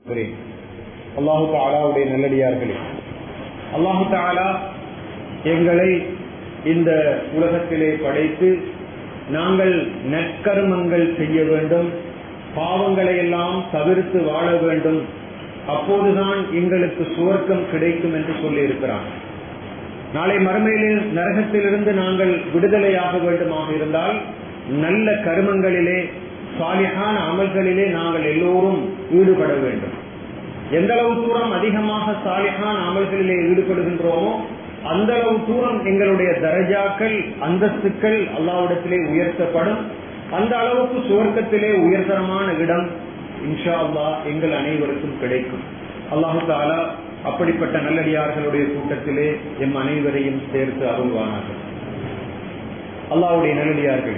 அல்லாஹு தாலாவுடைய நல்லடியார்களே அல்லாஹு தாலா எங்களை இந்த உலகத்திலே படைத்து நாங்கள் நற்கர்மங்கள் செய்ய வேண்டும் பாவங்களை எல்லாம் தவிர்த்து வாழ வேண்டும் அப்போதுதான் எங்களுக்கு சுவர்க்கம் கிடைக்கும் என்று சொல்லியிருக்கிறான் நாளை மறுமையில் நரகத்திலிருந்து நாங்கள் விடுதலையாக வேண்டுமாக இருந்தால் நல்ல கருமங்களிலே சாலிகான அமல்களிலே நாங்கள் எல்லோரும் ஈடுபட வேண்டும் எந்த அளவு தூரம் அதிகமாக சாலிகான அமல்களிலே ஈடுபடுகின்றோமோ அந்த அளவு தூரம் எங்களுடைய தரஜாக்கள் அந்தஸ்துக்கள் அல்லாவிடத்திலே உயர்த்தப்படும் அந்த அளவுக்கு சுவர்க்கத்திலே உயர்தரமான இடம் இன்ஷா அல்லா எங்கள் அனைவருக்கும் கிடைக்கும் அல்லாஹு தாலா அப்படிப்பட்ட நல்லடியார்களுடைய கூட்டத்திலே எம் அனைவரையும் சேர்த்து அருள்வானார்கள் அல்லாவுடைய நல்லடியார்கள்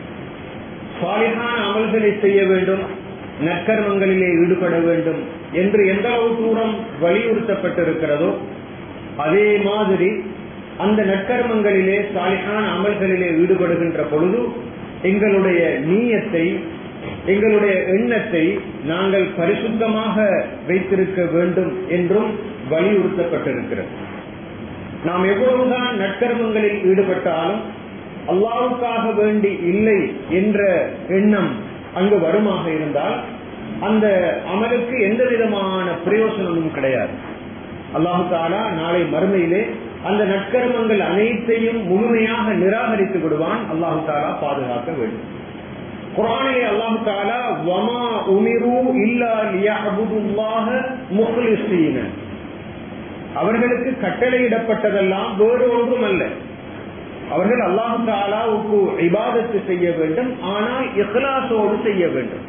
சாலிகான அமல்களை செய்ய வேண்டும் நற்கர்மங்களிலே ஈடுபட வேண்டும் என்று எந்த அளவு தூரம் வலியுறுத்தப்பட்டிருக்கிறதோ அதே மாதிரி அந்த நற்கர்மங்களிலே சாலிகான அமல்களிலே ஈடுபடுகின்ற பொழுது எங்களுடைய நீயத்தை எங்களுடைய எண்ணத்தை நாங்கள் பரிசுத்தமாக வைத்திருக்க வேண்டும் என்றும் வலியுறுத்தப்பட்டிருக்கிறது நாம் எவ்வளவுதான் நற்கர்மங்களில் ஈடுபட்டாலும் அல்லாவுக்காக வேண்டி இல்லை என்ற எண்ணம் அங்கு வருமாக இருந்தால் அந்த அமலுக்கு எந்த விதமான பிரயோசனமும் கிடையாது அல்லாஹு தாலா நாளை மறுமையிலே அந்த நற்கர்மங்கள் அனைத்தையும் முழுமையாக நிராகரித்து விடுவான் அல்லாஹு தாலா பாதுகாக்க வேண்டும் குரானிலே அல்லாஹு தாலா வமா உமிரு இல்லா லியஅபுதுல்லாஹ முஹ்லிஸீன அவர்களுக்கு கட்டளையிடப்பட்டதெல்லாம் வேறு ஒன்றும் அல்ல அவர்கள் அல்லாஹு தாலாவுக்கு இபாதத்து செய்ய வேண்டும் ஆனால் இஹ்லாசோடு செய்ய வேண்டும்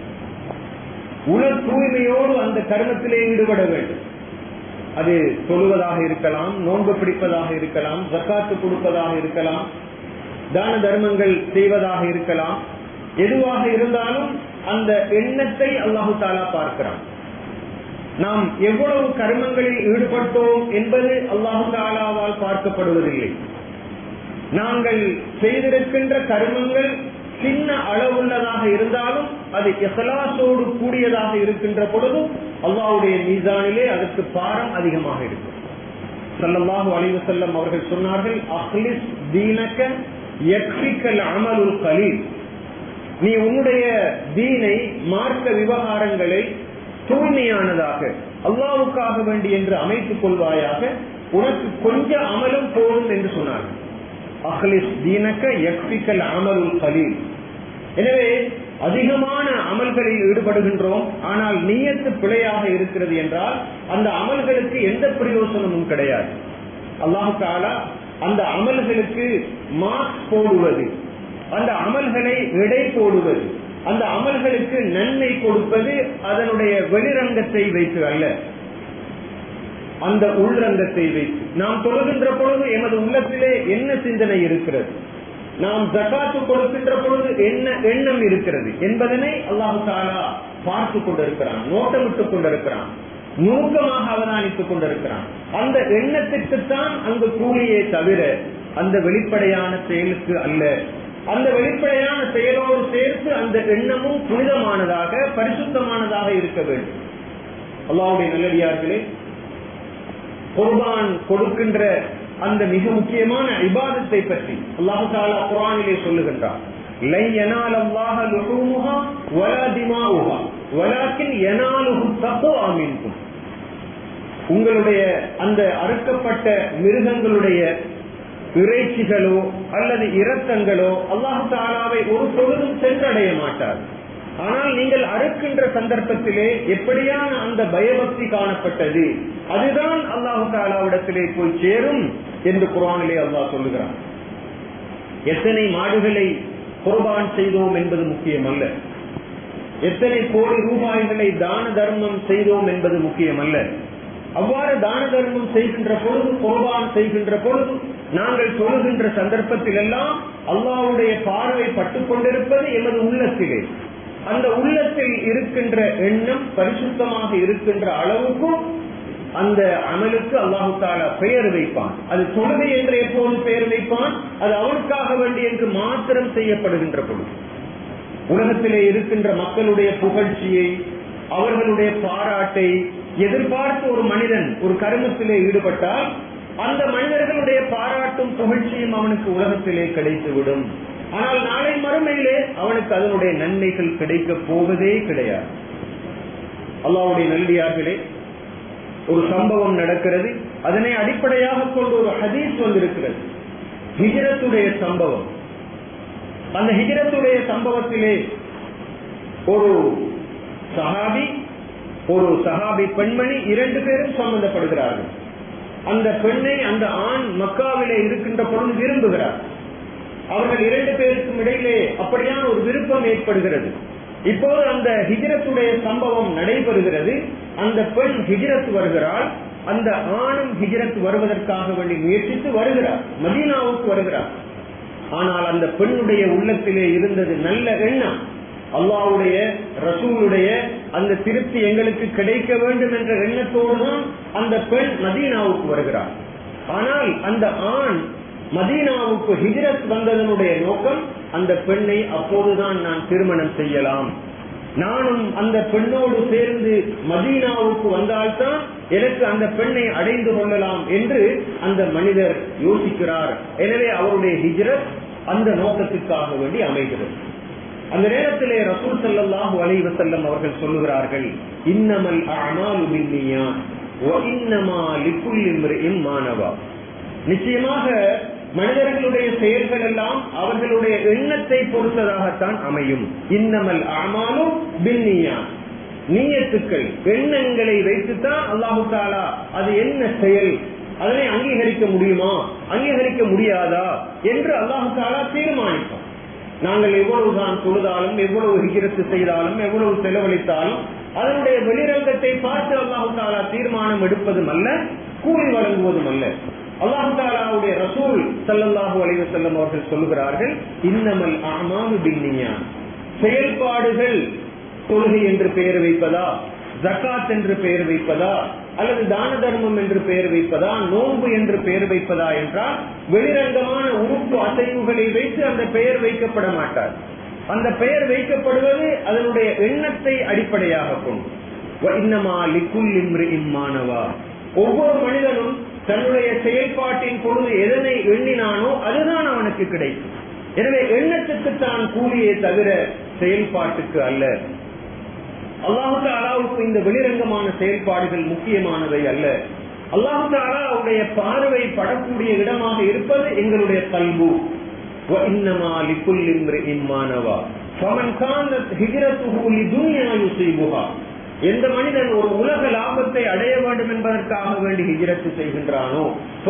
உல தூய்மையோடு அந்த கர்மத்திலே ஈடுபட வேண்டும் அது சொல்வதாக இருக்கலாம் நோன்பு பிடிப்பதாக இருக்கலாம் ஜக்காத்து கொடுப்பதாக இருக்கலாம் தான தர்மங்கள் செய்வதாக இருக்கலாம் எதுவாக இருந்தாலும் அந்த எண்ணத்தை அல்லாஹு தாலா பார்க்கிறான் நாம் எவ்வளவு கர்மங்களில் ஈடுபட்டோம் என்பது அல்லாஹு தாலாவால் பார்க்கப்படுவதில்லை நாங்கள் செய்திருக்கின்ற கர்மங்கள் சின்ன அளவுள்ளதாக இருந்தாலும் அது எசலாசோடு கூடியதாக இருக்கின்ற பொழுதும் அல்லாவுடைய மீதானிலே அதற்கு பாரம் அதிகமாக இருக்கும் சல்லல்லாஹு அலைவு செல்லம் அவர்கள் சொன்னார்கள் அஹ்லிஸ் தீனக்க யக்ஷிக்கல் அமலுல் கலீல் நீ உன்னுடைய தீனை மார்க்க விவகாரங்களை தூய்மையானதாக அல்லாவுக்காக வேண்டி என்று அமைத்துக் கொள்வாயாக உனக்கு கொஞ்ச அமலும் போதும் என்று சொன்னார்கள் அஹ்லிஸ் தீனக்க யக்ஷிக்கல் அமலுல் கலீல் எனவே அதிகமான அமல்களில் ஈடுபடுகின்றோம் ஆனால் நீயத்து பிழையாக இருக்கிறது என்றால் அந்த அமல்களுக்கு எந்த பிரயோசனமும் கிடையாது அல்லாஹு தாலா அந்த அமல்களுக்கு மார்க்ஸ் போடுவது அந்த அமல்களை எடை போடுவது அந்த அமல்களுக்கு நன்மை கொடுப்பது அதனுடைய வெளிரங்கத்தை வைத்து அல்ல அந்த உள்ரங்கத்தை வைத்து நாம் தொழுகின்ற பொழுது எமது உள்ளத்திலே என்ன சிந்தனை இருக்கிறது நாம் ஜக்காத்து கொடுக்கின்ற பொழுது என்ன எண்ணம் இருக்கிறது என்பதனை அல்லாஹு தாலா பார்த்து கொண்டிருக்கிறான் நோட்டமிட்டுக் கொண்டிருக்கிறான் நுணுக்கமாக அவதானித்துக் கொண்டிருக்கிறான் அந்த எண்ணத்திற்குத்தான் அங்கு கூலியே தவிர அந்த வெளிப்படையான செயலுக்கு அல்ல அந்த வெளிப்படையான செயலோடு சேர்த்து அந்த எண்ணமும் புனிதமானதாக பரிசுத்தமானதாக இருக்க வேண்டும் அல்லாவுடைய நல்லடியார்களே குர்பான் கொடுக்கின்ற அந்த மிக முக்கியமான இபாதத்தை பற்றி அல்லாஹு தாலா குரானிலே சொல்லுகின்றார் லை யனால் அல்லாஹ லுஹூமுஹா வலா திமாஉஹா வலாக்கின் யனாலுஹு தக்வா மின்கும் உங்களுடைய அந்த அறுக்கப்பட்ட மிருகங்களுடைய இறைச்சிகளோ அல்லது இரத்தங்களோ அல்லாஹு தாலாவை ஒரு பொழுதும் சென்றடைய மாட்டார் ஆனால் நீங்கள் அறுக்கின்ற சந்தர்ப்பத்திலே எப்படியான அந்த பயபக்தி காணப்பட்டது அதுதான் அல்லாஹு தாலாவிடத்திலே போய் சேரும் என்று குரானிலே அல்லாஹ் சொல்லுகிறான் எத்தனை மாடுகளை குர்பான் செய்தோம் என்பது முக்கியம் அல்ல எத்தனை கோடி ரூபாய்களை தான தர்மம் செய்தோம் என்பது முக்கியம் அல்ல அவ்வாறு தான தர்மம் செய்கின்ற பொழுது குர்பான் செய்கின்ற பொழுது நாங்கள் சொல்லுகின்ற சந்தர்ப்பத்தில் எல்லாம் அல்லாவுடைய பார்வை பட்டுக் கொண்டிருப்பது எமது உள்ளத்திலே அந்த உள்ளத்தில் இருக்கின்ற எண்ணம் பரிசுத்தமாக இருக்கின்ற அளவுக்கும் அந்த அமலுக்கு அல்லாஹு தாலா பெயர் வைப்பான் அது தொழுகை என்று எப்போது பெயர் வைப்பான் அது அவனுக்காக வேண்டி என்று மாத்திரம் செய்யப்படுகின்ற பொழுது உலகத்திலே இருக்கின்ற மக்களுடைய புகழ்ச்சியை அவர்களுடைய பாராட்டை எதிர்பார்த்து ஒரு மனிதன் ஒரு கருமத்திலே ஈடுபட்டால் அந்த மனிதர்களுடைய பாராட்டும் புகழ்ச்சியும் அவனுக்கு உலகத்திலே கிடைத்துவிடும் ஆனால் நாளை மறுமையிலே அவனுக்கு அதனுடைய நன்மைகள் கிடைக்க போவதே கிடையாது அல்லாவுடைய நல்லடியார்களே ஒரு சம்பவம் நடக்கிறது அதனை அடிப்படையாக கொண்டு ஒரு ஹதீஸ் வந்திருக்கிறது ஹிஜரத்துடைய சம்பவம் அந்த ஹிஜரத்துடைய சம்பவத்திலே ஒரு சஹாபி ஒரு சஹாபி பெண்மணி இரண்டு பேரும் சம்பந்தப்படுகிறார்கள் அந்த பெண்ணை அந்த ஆண் மக்காவிலே இருக்கின்ற பொழுது விரும்புகிறார் அவர்கள் இரண்டு பேருக்கும் இடையிலே அப்படியான ஒரு விருப்பம் ஏற்படுகிறது இப்போது அந்த ஹிஜரத்துடைய சம்பவம் நடைபெறுகிறது அந்த பெண் ஹிஜரத் வருகிறாள் அந்த ஆணும் ஹிஜரத் வருவதற்காக வேண்டி முயற்சித்து வருகிறார் மதீனாவுக்கு வருகிறார் ஆனால் அந்த பெண்ணுடைய உள்ளத்திலே இருந்தது நல்ல எண்ணம் அல்லாவுடைய ரசூலுடைய அந்த திருப்தி எங்களுக்கு கிடைக்க வேண்டும் என்ற எண்ணத்தோடு தான் அந்த பெண் மதீனாவுக்கு வருகிறார் ஆனால் அந்த ஆண் மதீனாவுக்கு ஹிஜரத் வந்ததனுடைய நோக்கம் அந்த பெண்ணை அப்போதுதான் நான் திருமணம் செய்யலாம் நானும் அந்த பெண்ணோடு சேர்ந்து மதீனாவுக்கு வந்தால்தான் எனக்கு அந்த பெண்ணை அடைந்து கொள்ளலாம் என்று அந்த மனிதர் யோசிக்கிறார் எனவே அவருடைய ஹிஜரத் அந்த நோக்கத்திற்காக வேண்டி அமைகிறது அந்த நேரத்திலே ரசூல் சல்லாஹூ அலைவ செல்லம் அவர்கள் சொல்லுகிறார்கள் இன்னமல் அமாலு பின்னியா இன்னமா லிக்குள்ளி மாணவா நிச்சயமாக மனிதர்களுடைய செயல்கள் எல்லாம் அவர்களுடைய எண்ணத்தை பொறுத்ததாகத்தான் அமையும் இன்னமல் அமாலும் பின்னியா நீயத்துக்கள் எண்ணங்களை வைத்துத்தான் அல்லாஹு தாலா அது என்ன செயல் அதனை அங்கீகரிக்க முடியுமா அங்கீகரிக்க முடியாதா என்று அல்லாஹு தாலா தீர்மானிப்பான் நாங்கள் எவ்வளவுதான் தொழுதாலும் எவ்வளவு ஹிஜரத்து செய்தாலும் எவ்வளவு செலவழித்தாலும் அதனுடைய வெளிரங்கத்தை பார்த்து அல்லாஹு தாலா தீர்மானம் எடுப்பதும் அல்ல கூலி வழங்குவதும் அல்ல அல்லாஹு தாலாவுடைய ரசூல் சல்லல்லாஹு அலைவ செல்லம் அவர்கள் சொல்லுகிறார்கள் இன்னமல் அமானு பின்னியா செயல்பாடுகள் தொழுகை என்று பெயர் வைப்பதா ஜக்காத் என்று பெயர் வைப்பதா அல்லது தான தர்மம் என்று பெயர் வைப்பதா நோன்பு என்று பெயர் வைப்பதா என்றால் வெளிரங்கமான உறுப்பு அசைவுகளை வைத்து அந்த பெயர் வைக்கப்பட மாட்டார் அந்த பெயர் வைக்கப்படுவது அதனுடைய எண்ணத்தை அடிப்படையாக கொண்டு இன்னமா லிக்குல் இம்மானவா ஒவ்வொரு மனிதனும் தன்னுடைய செயல்பாட்டின் பொழுது எதனை எண்ணினானோ அதுதான் அவனுக்கு கிடைக்கும் எனவே எண்ணத்துக்கு தான் கூலியே தவிர செயல்பாட்டுக்கு அல்ல அல்லாஹு அலாவுக்கு இந்த வெளிரங்கமான செயல்பாடுகள் முக்கியமானவை அல்ல அல்லாஹு அலாவுடைய பார்வை படக்கூடிய இடமாக இருப்பது எங்களுடைய கல்பு எந்த மனிதன் ஒரு உலக லாபத்தை அடைய வேண்டும் என்பதற்காக வேண்டி ஹிஜரத்து செய்கின்றானோ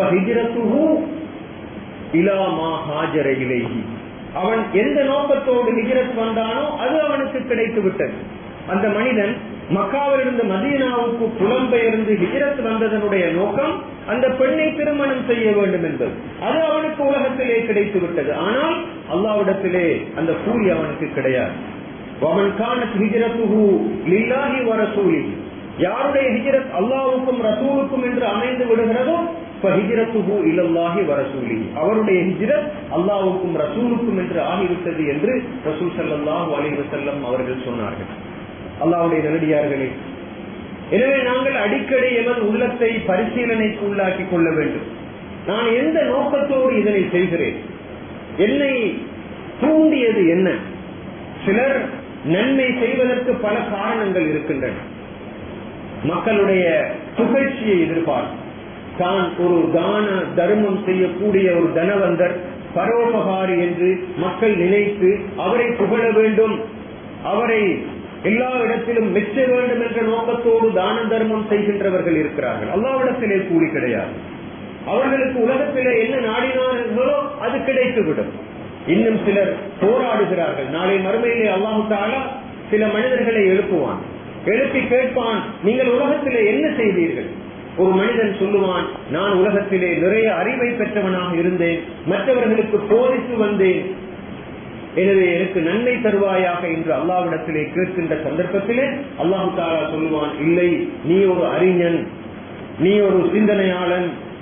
இலாமா ஹாஜர இலேஹி அவன் எந்த நோக்கத்தோடு ஹிஜரத் வந்தானோ அது அவனுக்கு கிடைத்து விட்டது அந்த மனிதன் மக்காவிலிருந்து மதீனாவுக்கு புலம்பெயர்ந்து ஹிஜரத் வந்ததனுடைய நோக்கம் அந்த பெண்ணை திருமணம் செய்ய வேண்டும் என்பது அது அவனுக்கு உலகத்திலே கிடைத்து விட்டது ஆனால் அல்லாவிடத்திலே அந்த கூலி அவனுக்கு கிடையாது அவன் காணத் ஹிஜரத்துஹு லில்லாஹி வரசூலி யாருடைய ஹிஜரத் அல்லாவுக்கும் ரசூலுக்கும் என்று அமைந்து விடுகிறதோ ஹிஜரத்துஹு இலல்லாஹி வரசூலி அவருடைய ஹிஜரத் அல்லாவுக்கும் ரசூலுக்கும் என்று ஆகிவிட்டது என்று ரசூல் சல்லாஹூ அலி வசல்லம் அவர்கள் சொன்னார்கள் அல்லாவுடைய நல்லடியார்களே எனவே நாங்கள் அடிக்கடி எமது உள்ளத்தை பரிசீலனைக்கு உள்ளாக்கி கொள்ள வேண்டும் நான் எந்த நோக்கத்தோடு இதனை செய்கிறேன் என்னை தூண்டியது என்ன சிலர் நன்மை செய்வதற்கு பல காரணங்கள் இருக்கின்றன மக்களுடைய புகழ்ச்சியை எதிர்பார்க்கும் தான் ஒரு தான தர்மம் செய்யக்கூடிய ஒரு தனவந்தர் பரோபகாரி என்று மக்கள் நினைத்து அவரை புகழ வேண்டும் அவரை எல்லா இடத்திலும் மெச்ச வேண்டும் என்ற நோக்கத்தோடு தான தர்மம் செய்கின்றவர்கள் இருக்கிறார்கள் அல்லாவிடத்திலே கூலி கிடையாது அவர்களுக்கு உலகத்திலே என்ன நாடினார்களோ அது கிடைத்துவிடும் இன்னும் சிலர் போராடுகிறார்கள் நாளை மறுமையிலே அல்லாஹு தாலா சில மனிதர்களை எழுப்புவான் எழுப்பி கேட்பான் நீங்கள் உலகத்திலே என்ன செய்தீர்கள் ஒரு மனிதன் சொல்லுவான் நான் உலகத்திலே நிறைய அறிவை பெற்றவனாக இருந்தேன் மற்றவர்களுக்கு போதித்து வந்தேன் எனவே எனக்கு நன்மை தருவாயாக என்று அல்லாவிடத்திலே கேட்கின்ற சந்தர்ப்பத்திலே அல்லாஹு தாலா சொல்லுவான் இல்லை நீ ஒரு அறிஞன் நீ ஒரு சிந்தனையாளன்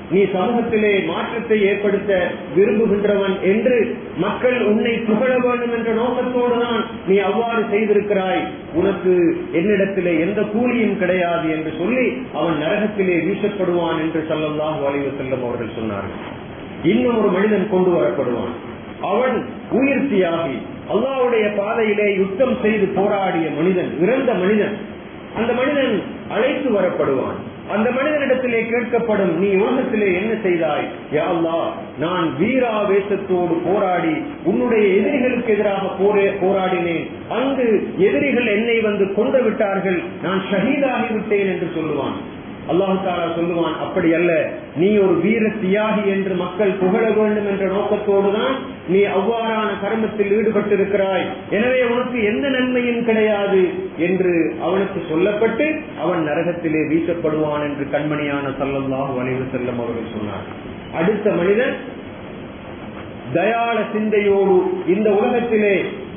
நீ சமூகத்திலே மாற்றத்தை ஏற்படுத்த விரும்புகின்றவன் என்று மக்கள் உன்னை புகழ வேண்டும் என்ற நோக்கத்தோடு தான் நீ அவ்வாறு செய்திருக்கிறாய் உனக்கு என்னிடத்திலே எந்த கூலியும் கிடையாது என்று சொல்லி அவன் நரகத்திலே வீசப்படுவான் என்று சொல்லலாம் வளைவு செல்லும் அவர்கள் சொன்னார்கள் இன்னும் ஒரு மனிதன் கொண்டு வரப்படுவான் அவன் உயிர் தியாகி அல்லாவுடைய பாதையிலே யுத்தம் செய்து போராடிய மனிதன் இறந்த மனிதன் அந்த மனிதன் அழைத்து வரப்படுவான் அந்த மனிதனிடத்திலே கேட்கப்படும் நீ உலகத்திலே என்ன செய்தாய் யா அல்லாஹ் நான் வீராவேசத்தோடு போராடி உன்னுடைய எதிரிகளுக்கு எதிராக போரே போராடினேன் அங்கு எதிரிகள் என்னை வந்து கொண்டு விட்டார்கள் நான் ஷஹீதாகி விட்டேன் என்று சொல்லுவான் அல்லாஹு தாலா சொல்லுவான் அப்படி அல்ல நீ ஒரு வீர தியாகி என்று மக்கள் புகழ வேண்டும் என்ற நோக்கத்தோடுதான் நீ அவ்வாறான கர்மத்தில் ஈடுபட்டிருக்கிறாய் எனவே உனக்கு எந்த நன்மையும் கிடையாது என்று அவனுக்கு சொல்லப்பட்டு அவன் நரகத்திலே வீசப்படுவான் என்று கண்மணியான சல்லல்லாஹு அலைவு செல்லம் அவர்கள் சொன்னார் அடுத்த மனிதன் தயாள சிந்தையோடு இந்த உலகத்திலே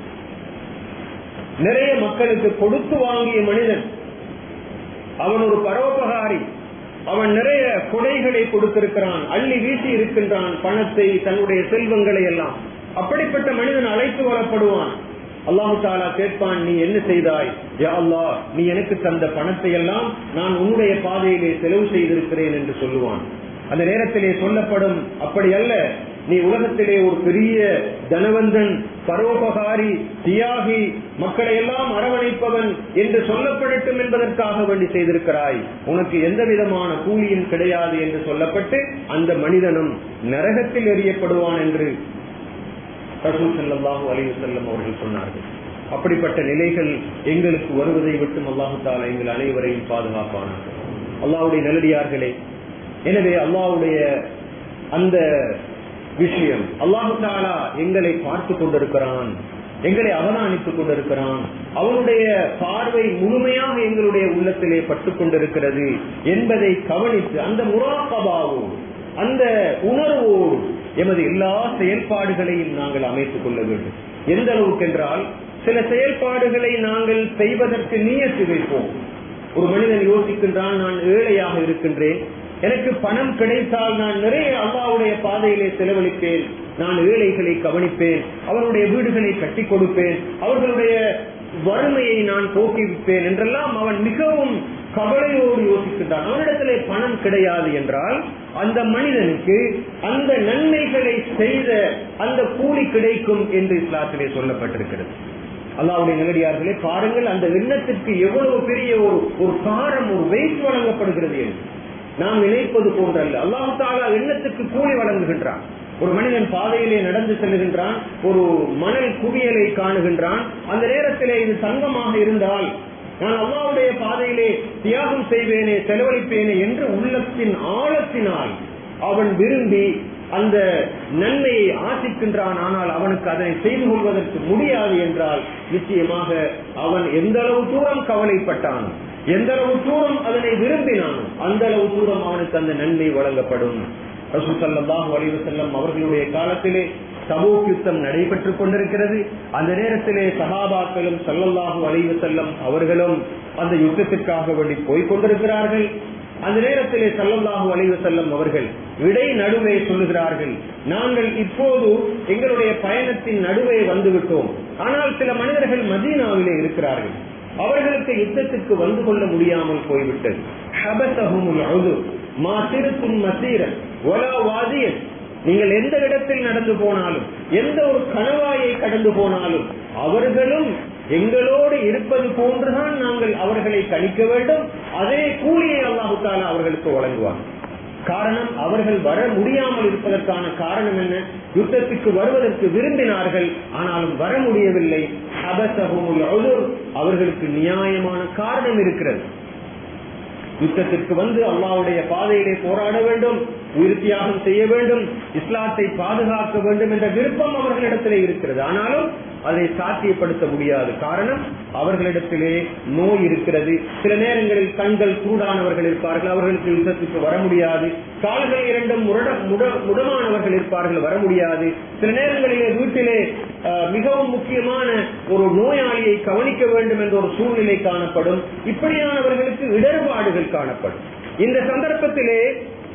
நிறைய மக்களுக்கு கொடுத்து வாங்கிய மனிதன் அவன் ஒரு பரோபகாரி அவன் நிறைய கொடைகளை கொடுத்திருக்கிறான் அள்ளி வீசி இருக்கின்றான் பணத்தை தன்னுடைய செல்வங்களை எல்லாம் அப்படிப்பட்ட மனிதன் அழைத்து வரப்படுவான் அல்லாஹு தாலா கேட்பான் நீ என்ன செய்தாய் யா அல்லாஹ் நீ எனக்கு தந்த பணத்தை எல்லாம் நான் உன்னுடைய பாதையிலே செலவு செய்திருக்கிறேன் என்று சொல்லுவான் அந்த நேரத்திலே சொல்லப்படும் அப்படி அல்ல நீ உலகத்திலே ஒரு பெரிய தனவந்தன் பரோபகாரி தியாகி மக்களை எல்லாம் அரவணைப்பவன் என்று சொல்லப்படட்டும் என்பதற்காக வேண்டி செய்திருக்கிறாய் உனக்கு எந்த விதமான கூலியும் கிடையாது என்று சொல்லப்பட்டு அந்த மனிதனும் நரகத்தில் எறியப்படுவான் என்று ரசூல் செல்லல்லாஹு அலைவு செல்லம் அவர்கள் சொன்னார்கள் அப்படிப்பட்ட நிலைகள் எங்களுக்கு வருவதை விட்டும் அல்லாஹு தாலா எங்கள் அனைவரையும் பாதுகாப்பானார்கள் அல்லாவுடைய நல்லடியார்களே எனவே அல்லாவுடைய அந்த விஷயம் அல்லாஹு தாலா எங்களை பார்த்து கொண்டிருக்கிறான் எங்களை அவதானித்துக் கொண்டிருக்கிறான் அவனுடைய பார்வை முழுமையாக எங்களுடைய உள்ளத்திலே பட்டுக் கொண்டிருக்கிறது என்பதை கவனித்து அந்த முராக்கபாவோடு அந்த உணர்வோடு எமது எல்லா செயல்பாடுகளையும் நாங்கள் அமைத்துக் கொள்ள வேண்டும் எந்த அளவுக்கு என்றால் சில செயல்பாடுகளை நாங்கள் செய்வதற்கு நீயத்து வைப்போம் ஒரு மனிதன் யோசிக்கின்றான் நான் ஏழையாக இருக்கின்றேன் எனக்கு பணம் கிடைத்தால் நான் நிறைய அல்லாவுடைய பாதையிலே செலவழிப்பேன் நான் ஏழைகளை கவனிப்பேன் அவருடைய வீடுகளை கட்டி கொடுப்பேன் அவர்களுடைய வறுமையை நான் போக்கிவிப்பேன் என்றெல்லாம் அவன் மிகவும் கவலையோடு யோசிக்கின்றான் அவனிடத்திலே பணம் கிடையாது என்றால் அந்த மனிதனுக்கு அந்த நன்மைகளை செய்த அந்த கூலி கிடைக்கும் என்று இஸ்லாத்திலே சொல்லப்பட்டிருக்கிறது அல்லாவுடைய நிலடியார்களே பாருங்கள் அந்த எண்ணத்திற்கு எவ்வளவு பெரிய ஒரு ஒரு பாரம் ஒரு வெயிட் வழங்கப்படுகிறது என்று நாம் நினைப்பது போன்றல்ல அல்லாஹு தாலா எண்ணத்துக்கு கூலி வழங்குகின்றான் ஒரு மனிதன் பாதையிலே நடந்து செல்லுகின்றான் ஒரு மணல் குவியலை காணுகின்றான் அந்த நேரத்திலே இது தங்கமாக இருந்தால் நான் அல்லாவுடைய பாதையிலே தியாகம் செய்வேனே செலவழிப்பேனே என்று உள்ளத்தின் ஆழத்தினால் அவன் விரும்பி அந்த நன்மையை ஆசிக்கின்றான் ஆனால் அவனுக்கு அதனை செய்து கொள்வதற்கு முடியாது என்றால் நிச்சயமாக அவன் எந்த அளவு தூரம் கவலைப்பட்டான் எந்த அளவு தூரம் அதனை விரும்பினான் அந்த அளவு தூரம் அவனுக்கு அந்த நன்மை வழங்கப்படும் ரசூசல்லாஹு அலைவு செல்லம் அவர்களுடைய காலத்திலே தபூக் யுத்தம் நடைபெற்றுக் கொண்டிருக்கிறது அந்த நேரத்திலே சகாபாக்களும் சல்லல்லாஹு அலைவு செல்லம் அவர்களும் அந்த யுத்தத்திற்காக வேண்டி போய்க் கொண்டிருக்கிறார்கள் அந்த நேரத்திலே சல்லல்லாஹு அலைவு செல்லம் அவர்கள் இடை நடுவே சொல்லுகிறார்கள் நாங்கள் இப்போது எங்களுடைய பயணத்தின் நடுவே வந்துவிட்டோம் ஆனால் சில மனிதர்கள் மதீனாவிலே இருக்கிறார்கள் அவர்களுக்கு யுத்தத்திற்கு வந்து கொள்ள முடியாமல் போய்விட்டது மா திருத்தும் மசீரன் ஒலா வாதியன் நீங்கள் எந்த இடத்தில் நடந்து போனாலும் எந்த ஒரு கணவாயை கடந்து போனாலும் அவர்களும் எங்களோடு இருப்பது போன்றுதான் நாங்கள் அவர்களை கணிக்க வேண்டும் அதே கூலியை அல்லாஹு தாலா அவர்களுக்கு வழங்குவார் காரணம் அவர்கள் வர முடியாமல் இருப்பதற்கான காரணம் என்ன யுத்தத்துக்கு வருவதற்கு விரும்பினார்கள் ஆனாலும் வர முடியவில்லை அவர்களுக்கு நியாயமான காரணம் இருக்கிறது யுத்தத்திற்கு வந்து அல்லாவுடைய பாதையிலே போராட வேண்டும் உயிர் தியாகம் செய்ய வேண்டும் இஸ்லாத்தை பாதுகாக்க வேண்டும் என்ற விருப்பம் அவர்களிடத்திலே இருக்கிறது ஆனாலும் அதை சாத்தியப்படுத்த முடியாது காரணம் அவர்களிடத்திலே நோய் இருக்கிறது சில நேரங்களில் கண்கள் சூடானவர்கள் இருப்பார்கள் அவர்களுக்கு யுத்தத்துக்கு வர முடியாது கால்கள் இரண்டும் முடமானவர்கள் இருப்பார்கள் வர முடியாது சில நேரங்களிலே வீட்டிலே மிகவும் முக்கியமான ஒரு நோயாளியை கவனிக்க வேண்டும் என்ற ஒரு சூழ்நிலை காணப்படும் இப்படியானவர்களுக்கு இடர்பாடுகள் காணப்படும் இந்த சந்தர்ப்பத்திலே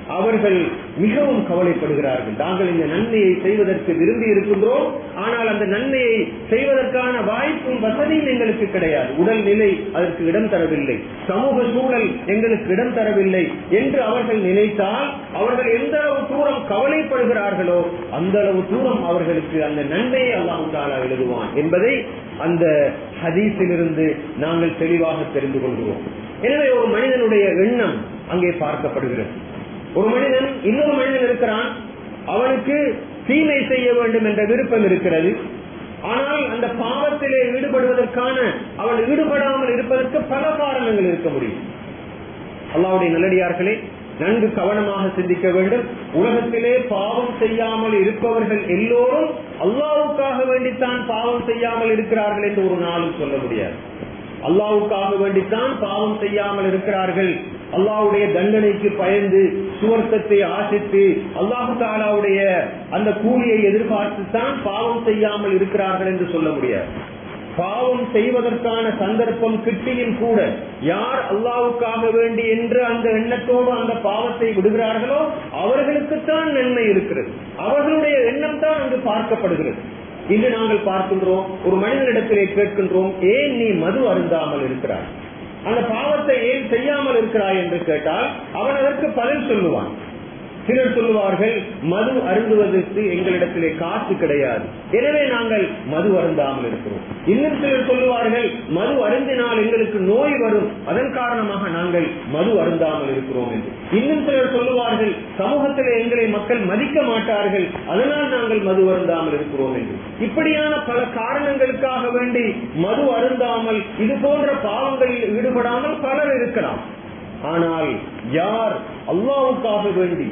அவர்கள் மிகவும் கவலைப்படுகிறார்கள் நாங்கள் இந்த நன்மையை செய்வதற்கு விரும்பி இருக்கின்றோம் ஆனால் அந்த நன்மையை செய்வதற்கான வாய்ப்பும் வசதியும் எங்களுக்கு கிடையாது உடல்நிலை அதற்கு இடம் தரவில்லை சமூக சூழல் எங்களுக்கு இடம் தரவில்லை என்று அவர்கள் நினைத்தால் அவர்கள் எந்த அளவு தூரம் கவலைப்படுகிறார்களோ அந்த அளவு தூரம் அவர்களுக்கு அந்த நன்மையை அல்லாஹு தாலா எழுதுவான் என்பதை அந்த ஹதீஸிலிருந்து நாங்கள் தெளிவாக தெரிந்து கொள்கிறோம் எனவே ஒரு மனிதனுடைய எண்ணம் அங்கே பார்க்கப்படுகிறது ஒரு மனிதன் இன்னொரு மனிதன் இருக்கிறான் அவனுக்கு தீமை செய்ய வேண்டும் என்ற விருப்பம் இருக்கிறது ஆனால் அந்த பாவத்திலே ஈடுபடுவதற்கான அவன் ஈடுபடாமல் இருப்பதற்கு பல காரணங்கள் இருக்க முடியும் அல்லாவுடைய நல்லடியார்களே நன்கு கவனமாக சிந்திக்க வேண்டும் உலகத்திலே பாவம் செய்யாமல் இருப்பவர்கள் எல்லோரும் அல்லாவுக்காக வேண்டித்தான் பாவம் செய்யாமல் இருக்கிறார்கள் என்று ஒரு நாளும் சொல்ல முடியாது அல்லாவுக்காக வேண்டித்தான் பாவம் செய்யாமல் இருக்கிறார்கள் அல்லாவுடைய தண்டனைக்கு பயந்து சுவர்த்தத்தை ஆசித்து அல்லாஹு தாலாவுடைய அந்த கூலியை எதிர்பார்த்துத்தான் பாவம் செய்யாமல் இருக்கிறார்கள் என்று சொல்ல முடியாது பாவம் செய்வதற்கான சந்தர்ப்பம் கிட்டியும் கூட யார் அல்லாவுக்காக வேண்டி என்று அந்த எண்ணத்தோடு அந்த பாவத்தை விடுகிறார்களோ அவர்களுக்குத்தான் நன்மை இருக்கிறது அவர்களுடைய எண்ணம் தான் அங்கு பார்க்கப்படுகிறது இன்று நாங்கள் பார்க்கின்றோம் ஒரு மனிதனிடத்திலே கேட்கின்றோம் ஏன் நீ மது அருந்தாமல் இருக்கிறாய் அந்த பாவத்தை ஏன் செய்யாமல் இருக்கிறாய் என்று கேட்டால் அவன் அதற்கு பதில் சொல்லுவான் சிலர் சொல்லுவார்கள் மது அருந்துவதற்கு எங்களிடத்திலே காசு கிடையாது எனவே நாங்கள் மது அருந்தாமல் இருக்கிறோம் இன்னும் சிலர் சொல்லுவார்கள் மது அருந்தினால் எங்களுக்கு நோய் வரும் அதன் காரணமாக நாங்கள் மது அருந்தாமல் இருக்கிறோம் என்று இன்னும் சிலர் சொல்லுவார்கள் சமூகத்திலே எங்களை மக்கள் மதிக்க மாட்டார்கள் அதனால் நாங்கள் மது அருந்தாமல் இருக்கிறோம் என்று இப்படியான பல காரணங்களுக்காக வேண்டி மது அருந்தாமல் இது போன்ற பாவங்களில் ஈடுபடாமல் பலர் இருக்கலாம் ஆனால் யார் அல்லாவுக்காக வேண்டி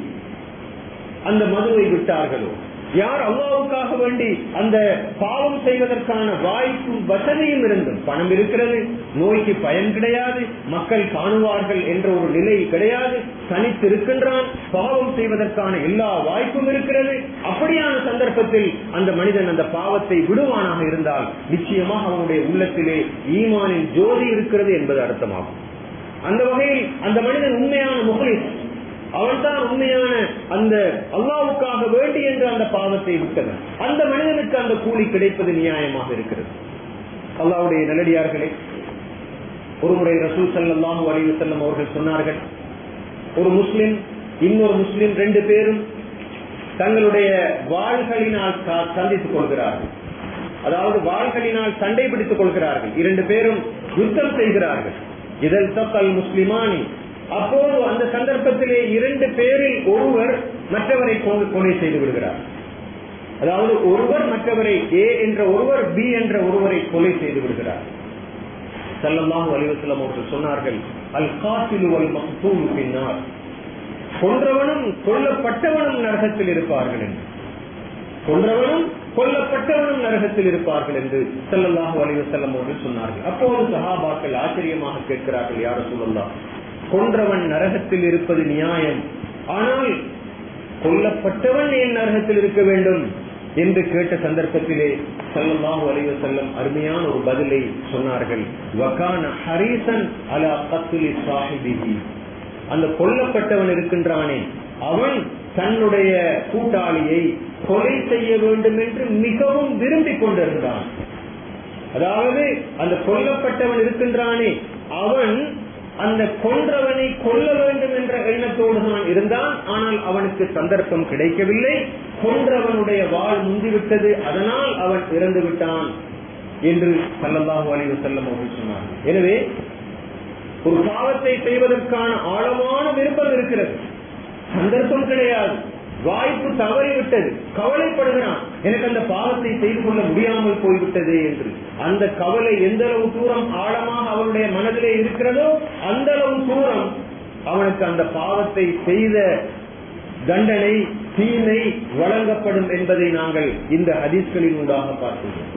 அந்த மதுவை விட்டார்களோ யார் அல்லாவுக்காக வேண்டி அந்த பாவம் செய்வதற்கான வாய்ப்பு வசதியும் இருந்தும் பணம் இருக்கிறது நோய்க்கு பயன் கிடையாது மக்கள் காணுவார்கள் என்ற ஒரு நிலை கிடையாது தனித்து இருக்கின்றான் பாவம் செய்வதற்கான எல்லா வாய்ப்பும் இருக்கிறது அப்படியான சந்தர்ப்பத்தில் அந்த மனிதன் அந்த பாவத்தை விடுவானாக இருந்தால் நிச்சயமாக அவனுடைய உள்ளத்திலே ஈமானின் ஜோதி இருக்கிறது என்பது அர்த்தமாகும் அந்த வகையில் அந்த மனிதன் உண்மையான முகலிஸ் அவன்தான் உண்மையான அந்த அல்லாவுக்காக வேண்டி என்று அந்த பாவத்தை விட்டவன் அந்த மனிதனுக்கு அந்த கூலி கிடைப்பது நியாயமாக இருக்கிறது அல்லாவுடைய நல்லடியார்களே ஒருமுறை ரசூல் சல்லாஹூ அலி செல்லம் அவர்கள் சொன்னார்கள் ஒரு முஸ்லிம் இன்னொரு முஸ்லிம் ரெண்டு பேரும் தங்களுடைய வாள்களினால் சந்தித்துக் கொள்கிறார்கள் அதாவது வாள்களினால் சண்டை பிடித்துக் கொள்கிறார்கள் இரண்டு பேரும் யுத்தம் செய்கிறார்கள் இதழ் தப்பல் முஸ்லிமானி அப்போது அந்த சந்தர்ப்பத்திலே இரண்டு பேரில் ஒருவர் மற்றவரை கொலை செய்து விடுகிறார் அதாவது ஒருவர் மற்றவரை ஏ என்ற ஒருவர் பி என்ற ஒருவரை கொலை செய்து விடுகிறார் செல்லமாக வலிவசலம் அவர்கள் சொன்னார்கள் அல் காசிலு அல் மக்தூம் பின்னார் கொன்றவனும் கொல்லப்பட்டவனும் நரகத்தில் இருப்பார்கள் என்று கொன்றவனும் கொல்லப்பட்டவனும் நரகத்தில் இருப்பார்கள் என்று செல்லல்லாஹு அலிவசல்லம் அவர்கள் சொன்னார்கள் அப்போது சஹாபாக்கள் ஆச்சரியமாக கேட்கிறார்கள் யார சொல்லலாம் கொன்றவன் நரகத்தில் இருப்பது நியாயம் ஆனால் கொல்லப்பட்டவன் ஏன் நரகத்தில் இருக்க வேண்டும் என்று கேட்ட சந்தர்ப்பத்திலே சல்லல்லாஹு அலைவ செல்லம் அருமையான ஒரு பதிலை சொன்னார்கள் வகான ஹரீசன் அலா கத்துலி சாஹிபிஹி அந்த கொல்லப்பட்டவன் இருக்கின்றானே அவன் தன்னுடைய கூட்டாளியை கொலை செய்ய வேண்டும் என்று மிகவும் விரும்பிக் கொண்டிருந்தான் அதாவது அந்த கொல்லப்பட்டவன் இருக்கின்றானே அவன் அந்த கொன்றவனை கொல்ல வேண்டும் என்ற எண்ணத்தோடு தான் இருந்தான் ஆனால் அவனுக்கு சந்தர்ப்பம் கிடைக்கவில்லை கொன்றவனுடைய வாழ் முந்திவிட்டது அதனால் அவன் இறந்து விட்டான் என்று சல்லல்லாஹு அலைவு செல்லம் அவர்கள் சொன்னார் எனவே ஒரு பாவத்தை செய்வதற்கான ஆழமான விருப்பம் இருக்கிறது சந்தர்ப்பம் கிடையாது வாய்ப்பு தவறிவிட்டது கவலைப்படுகிறான் எனக்கு அந்த பாவத்தை செய்து கொள்ள முடியாமல் போய்விட்டது என்று அந்த கவலை எந்த அளவு தூரம் ஆழமாக அவனுடைய மனதிலே இருக்கிறதோ அந்த அளவு தூரம் அவனுக்கு அந்த பாவத்தை செய்த தண்டனை தீமை வழங்கப்படும் என்பதை நாங்கள் இந்த ஹதீஸ்களின் ஊடாக பார்க்கிறோம்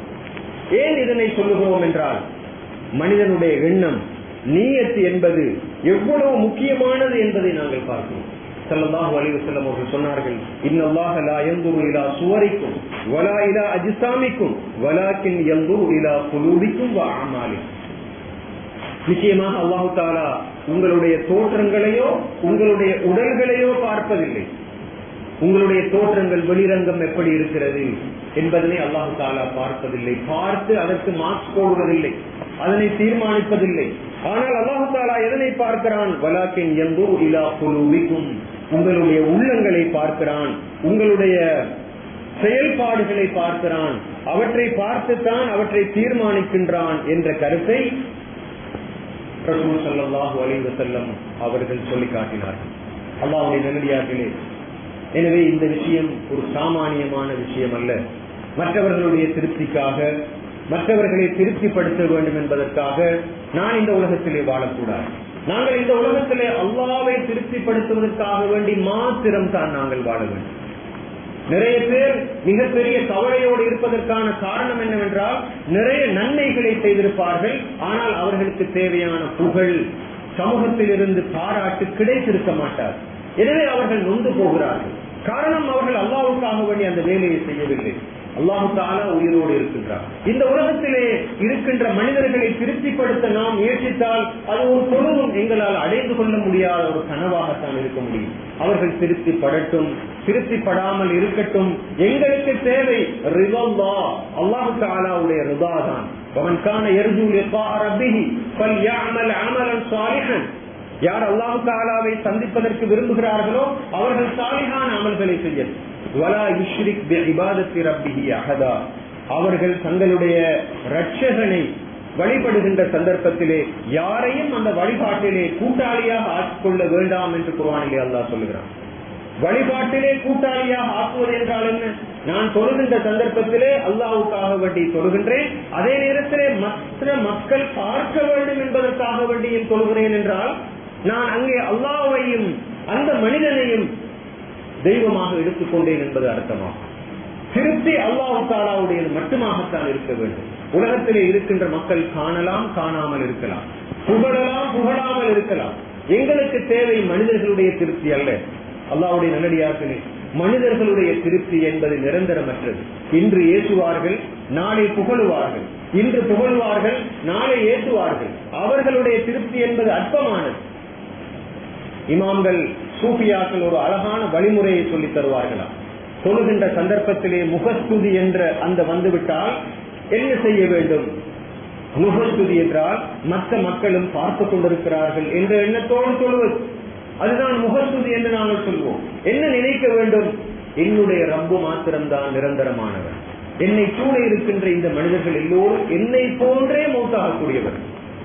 ஏன் இதனை சொல்லுகிறோம் என்றால் மனிதனுடைய எண்ணம் நீயத்து என்பது எவ்வளவு முக்கியமானது என்பதை நாங்கள் பார்க்கிறோம் சல்லல்லாஹு அலைஹி வஸல்லம் அவர்கள் சொன்னார்கள் இன்னல்லாஹ லா யன்துரு இலா சுவரிக்கும் வலா இலா அஜ்சாமிக்கும் வலாக்கின் யன்துரு இலா குலூபிக்கும் வ அமாலிக்கும் நிச்சயமாக அல்லாஹு தாலா உங்களுடைய தோற்றங்களையோ உங்களுடைய உடல்களையோ பார்ப்பதில்லை உங்களுடைய தோற்றங்கள் வெளிரங்கம் எப்படி இருக்கிறது என்பதனை அல்லாஹு தாலா பார்ப்பதில்லை பார்த்து அதற்கு மார்க்ஸ் போடுவதில்லை அதனை தீர்மானிப்பதில்லை ஆனால் அல்லாஹு தாலா எதனை பார்க்கிறான் வலாக்கின் எந்தோ இலா குழுவிக்கும் உங்களுடைய உள்ளங்களை பார்க்கிறான் உங்களுடைய செயல்பாடுகளை பார்க்கிறான் அவற்றை பார்த்துத்தான் அவற்றை தீர்மானிக்கின்றான் என்ற கருத்தை ரசூல் ஸல்லல்லாஹு அலைஹி வஸல்லம் அவர்கள் சொல்லி காட்டினார்கள் அல்லாஹ்வுடைய நல்லடியார்களே எனவே இந்த விஷயம் ஒரு சாமானியமான விஷயம் அல்ல மற்றவர்களுடைய திருப்திக்காக மற்றவர்களை திருப்திப்படுத்த வேண்டும் என்பதற்காக நான் இந்த உலகத்திலே வாழக்கூடாது நாங்கள் இந்த உலகத்திலே அல்லாவை திருப்திப்படுத்துவதற்காக வேண்டி மாத்திரம் தான் நாங்கள் வாழ வேண்டும் நிறைய பேர் மிகப்பெரிய கவலையோடு இருப்பதற்கான காரணம் என்னவென்றால் நிறைய நன்மைகளை செய்திருப்பார்கள் ஆனால் அவர்களுக்கு தேவையான புகழ் சமூகத்தில் இருந்து பாராட்டு கிடைத்திருக்க மாட்டார் எனவே அவர்கள் நொந்து போகிறார்கள் காரணம் அவர்கள் அல்லாவுக்காக வேண்டி அந்த வேலையை செய்யவில்லை அல்லாஹு தாலா உயிரோடு இருக்கின்றார் இந்த உலகத்திலே இருக்கின்ற மனிதர்களை திருப்திப்படுத்த நாம் முயற்சித்தால் அது ஒரு பொழுதும் எங்களால் அடைந்து கொள்ள முடியாத ஒரு கனவாகத்தான் இருக்க முடியும் அவர்கள் திருப்திப்படட்டும் திருப்திப்படாமல் இருக்கட்டும் எங்களுக்கு தேவை ரிவல்லா அல்லாஹு தாலாவுடைய ரிதா தான் அவன் காண எருஜு ரப்பிஹி ஃபல்யஅமல் அமலன் சாலிஹன் யார் அல்லாஹு தாலாவை சந்திப்பதற்கு விரும்புகிறார்களோ அவர்கள் சாலிகான அமல்களை செய்ய வலா யுஷ்ரிக் இபாதத்தி ரப்பிஹி அகதா அவர்கள் தங்களுடைய ரட்சகனை வழிபடுகின்ற சந்தர்ப்பத்திலே யாரையும் அந்த வழிபாட்டிலே கூட்டாளியாக ஆக்கிக்கொள்ள வேண்டாம் என்று குர்ஆனிலே அல்லாஹ் சொல்லுகிறான் வழிபாட்டிலே கூட்டாளியாக ஆக்குவது என்றால் என்ன நான் தொழுகின்ற சந்தர்ப்பத்திலே அல்லாவுக்காக வேண்டி தொழுகின்றேன் அதே நேரத்திலே மற்ற மக்கள் பார்க்க வேண்டும் என்பதற்காக வேண்டியும் தொழுகிறேன் என்றால் நான் அங்கே அல்லாவையும் அந்த மனிதனையும் தெய்வமாக எடுத்துக்கொண்டேன் என்பது அர்த்தமாகும் திருப்தி அல்லாஹு தாலாவுடையது மட்டுமாகத்தான் இருக்க வேண்டும் உலகத்திலே இருக்கின்ற மக்கள் காணலாம் காணாமல் இருக்கலாம் புகழலாம் புகழாமல் இருக்கலாம் எங்களுக்கு தேவை மனிதர்களுடைய திருப்தி அல்ல அல்லாவுடைய நல்லடியார்களே மனிதர்களுடைய திருப்தி என்பது நிரந்தரமற்றது இன்று ஏசுவார்கள் நாளை புகழுவார்கள் இன்று புகழ்வார்கள் நாளை ஏற்றுவார்கள் அவர்களுடைய திருப்தி என்பது அற்பமானது இமாம்கள் சூஃபியாக்கள் ஒரு அழகான வழிமுறையை சொல்லித் தருவார்களா தொழுகின்ற சந்தர்ப்பத்திலே முகஸ்துதி என்ற அந்த வந்துவிட்டால் என்ன செய்ய வேண்டும் முகஸ்துதி என்றால் மற்ற மக்களும் பார்த்துக் கொண்டிருக்கிறார்கள் என்ற எண்ணத்தோடு சொல்வது அதுதான் முகஸ்துதி என்று நாங்கள் சொல்வோம் என்ன நினைக்க வேண்டும் என்னுடைய ரப்பு மாத்திரம்தான் நிரந்தரமானவர் என்னை சூழ இருக்கின்ற இந்த மனிதர்கள் எல்லோரும் என்னை போன்றே மௌத்தாகக்கூடியவர்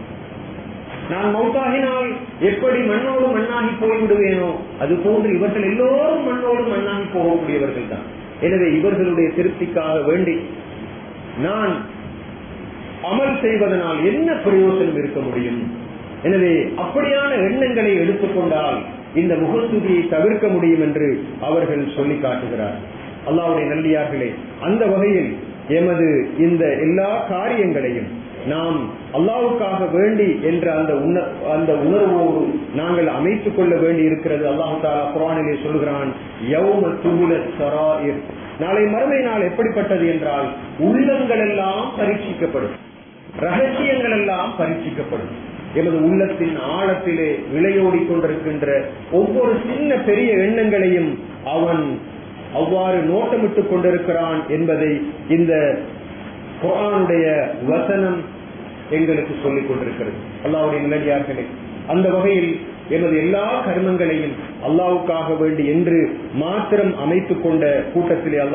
நான் மௌத்தாகினால் எப்படி மண்ணோடு மண்ணாகி போய்விடுவேனோ அது போன்று இவர்கள் எல்லோரும் மண்ணோடு மண்ணாகி போகக்கூடியவர்கள் தான் எனவே இவர்களுடைய திருப்திக்காக வேண்டி நான் அமல் செய்வதனால் என்ன பிரயோசனம் இருக்க முடியும் எனவே அப்படியான எண்ணங்களை எடுத்துக்கொண்டால் இந்த முகஸ்துதியை தவிர்க்க முடியும் என்று அவர்கள் சொல்லி காட்டுகிறார் அல்லாவுடைய நல்லியார்களே அந்த வகையில் எமது இந்த எல்லா காரியங்களையும் நாம் அல்லாவுக்காக வேண்டி என்ற அந்த அந்த உணர்வோடு நாங்கள் அமைத்துக் கொள்ள வேண்டி இருக்கிறது அல்லாஹு தாலா குரானிலே சொல்கிறான் யௌம துமுல சராயிர் நாளை மறுமை நாள் எப்படிப்பட்டது என்றால் உள்ளங்கள் எல்லாம் பரீட்சிக்கப்படும் ரகசியங்கள் எல்லாம் பரீட்சிக்கப்படும் எமது உள்ளத்தின் ஆழத்திலே விளையோடி கொண்டிருக்கின்ற ஒவ்வொரு சின்ன பெரிய எண்ணங்களையும் அவன் அவ்வாறு நோட்டமிட்டுக் கொண்டிருக்கிறான் என்பதை இந்த குரானுடைய வசனம் எங்களுக்கு சொல்லிக் கொண்டிருக்கிறது அல்லாவுடைய நிலையார்களே அந்த வகையில் எமது எல்லா கர்மங்களையும் அல்லாவுக்காக வேண்டி என்று மாத்திரம் அமைத்துக் கொண்ட கூட்டத்திலே அல்லா